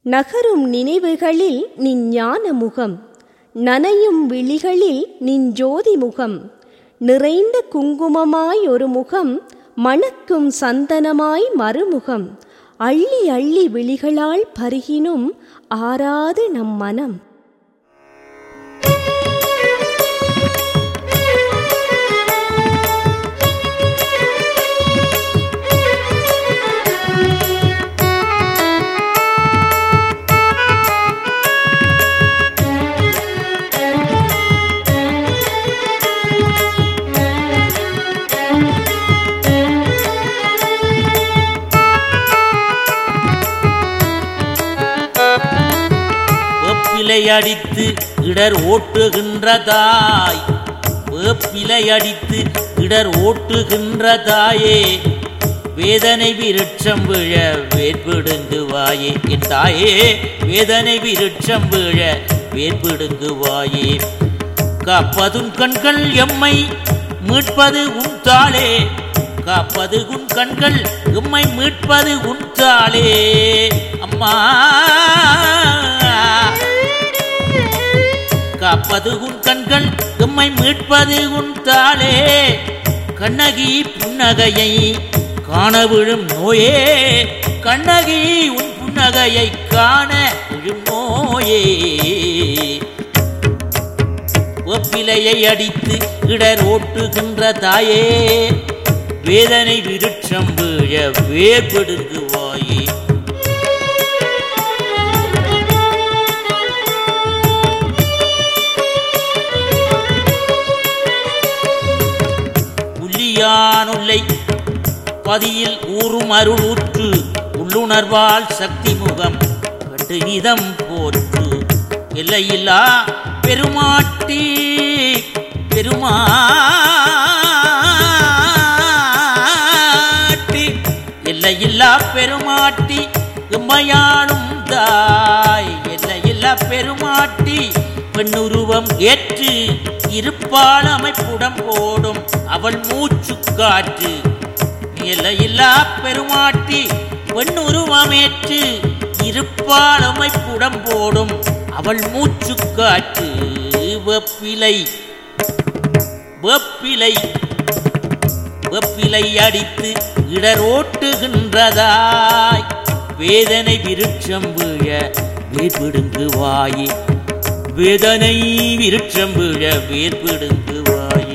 நகரும் நினைவுகளில் நின் ஞான முகம் நனையும் விழிகளில் நின் ஜோதி முகம் நிறைந்த குங்குமமாய் ஒரு முகம் மணக்கும் சந்தனமாய் மறுமுகம் அள்ளி அள்ளி விழிகளால் பருகினும் ஆறாது நம் மனம் வேப்பிலை அடித்து இடர் ஓட்டுகின்றதாய் வேப்பிலை அடித்து இடர் ஓட்டுகின்றதாயே வேதனை விருட்சம் விழ வேர்பிடுங்குவாயே என் தாயே வேதனை விருட்சம் விழ வேர்பிடுங்குவாயே காப்பதும் கண்கள் எம்மை மீட்பது உன் தாளே காப்பது உன் கண்கள் எம்மை மீட்பது உன் தாளே அம்மா காப்பது உன் கண்கள் எம்மை மீட்பது உன் தாளே கண்ணகி புன்னகையை காண விழும் நோயே கண்ணகி உன் புன்னகையை காண விழும் நோயே ஒப்பிலையை அடித்து இடர் ஓட்டுகின்ற தாயே வேதனை விருட்சம் வீழ வேர்படுங்குவாயே உள்ளியானுள்ளை பதியில் ஊறும் அருளூற்று உள்ளுணர்வால் சக்தி முகம் கண்டு நிதம் போற்று எல்லையில்லா பெருமாட்டி பெருமாட்டி எல்லையில்லா பெருமாட்டி எம்மையாளும் தாய் எல்லையில்லா பெருமாட்டி பெண்ணுருவம் ஏற்று இருப்பால் அமைப்புடம் போடும் அவள் மூச்சு காற்று எல்லையில்லா பெருமாட்டி பெண்ணுருவமேற்று இருப்பால் அமைப்புடம் போடும் அவள் மூச்சு காற்று வெப்பிலை வெப்பிலை வெப்பிலை அடித்து இடரோட்டுகின்றதாய் வேதனை விருட்சம் வீழ வேர்பிடுங்குவாயே வேதனை விருட்சம் வீழ வேர்பிடுங்குவாயே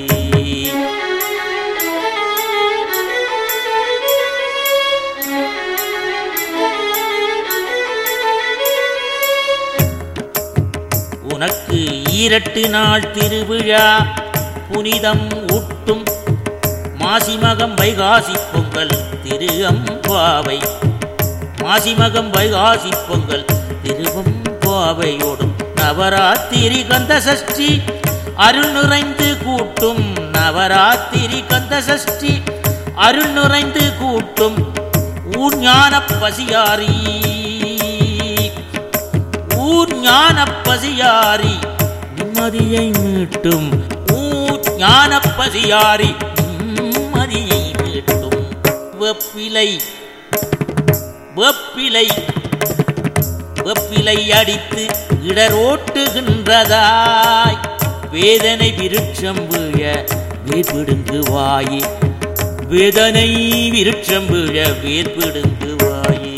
உனக்கு ஈரட்டு நாள் திருவிழா புனிதம் ஊட்டும் மாசிமகம் வைகாசி பொங்கல் திரு அம்பாவை மாசிமகம் வைகாசி பொங்கல் திருவம்பாவையோடும் நவராத்திரி கந்த சஷ்டி அருள் நிறைந்து கூட்டும் நவராத்திரி கந்த சஷ்டி அருள் நிறைந்து கூட்டும் ஊர் ஞான பசியாரி ஊர் ஞான பசியாரி நிம்மதியை மீட்டும் ஊர் ஞான பசியாரி நிம்மதியை மீட்டும் வெப்பிலை வெப்பிலை வெப்பிலை அடித்து இடரோட்டுகின்றதாய் வேதனை விருட்சம் வீழ வேர்பிடுங்குவாயே வேதனை விருட்சம் வீழ வேர்பிடுங்குவாயே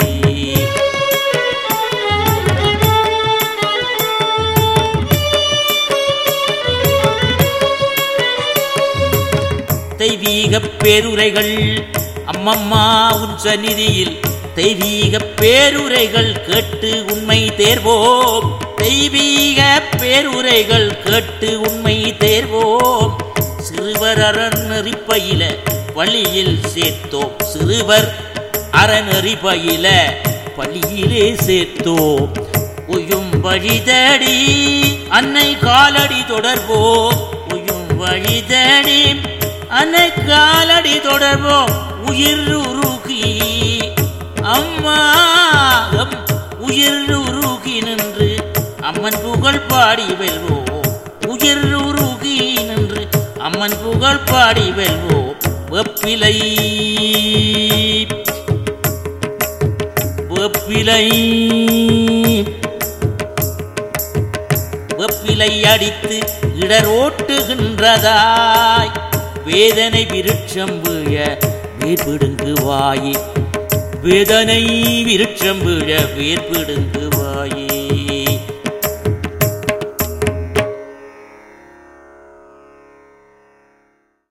தெய்வீக பேருரைகள் அம்மம்மா உன் சந்நிதியில் தெய்வீக பேருரைகள் கேட்டு உண்மை தேர்வோம் தெய்வீக பேருரைகள் கேட்டு உண்மை தேர்வோம் சிறுவர் அறநெறி பயில பள்ளியில் சேர்த்தோம் சிறுவர் அறநெறி பயில பள்ளியிலே சேர்த்தோம் உயும் வழி தேடி அன்னை காலடி தொடர்வோம் உயும் வழி தேடி அன்னை காலடி தொடர்வோம் உயிர் உருகி அம்மா எம் உயிர் உருகி நின்று அம்மன் புகழ் பாடி வெல்வோம் உயிர் உருகி நின்று அம்மன் புகழ் பாடி வெல்வோம் வெப்பிலை வேப்பிலை சிலை அடித்து இடரோட்டுகின்றதாய் வேதனை விருட்சம் வீழ வேர்பிடுங்கு வாயே வேதனை விருட்சம் வீழ வேர்பிடுங்கு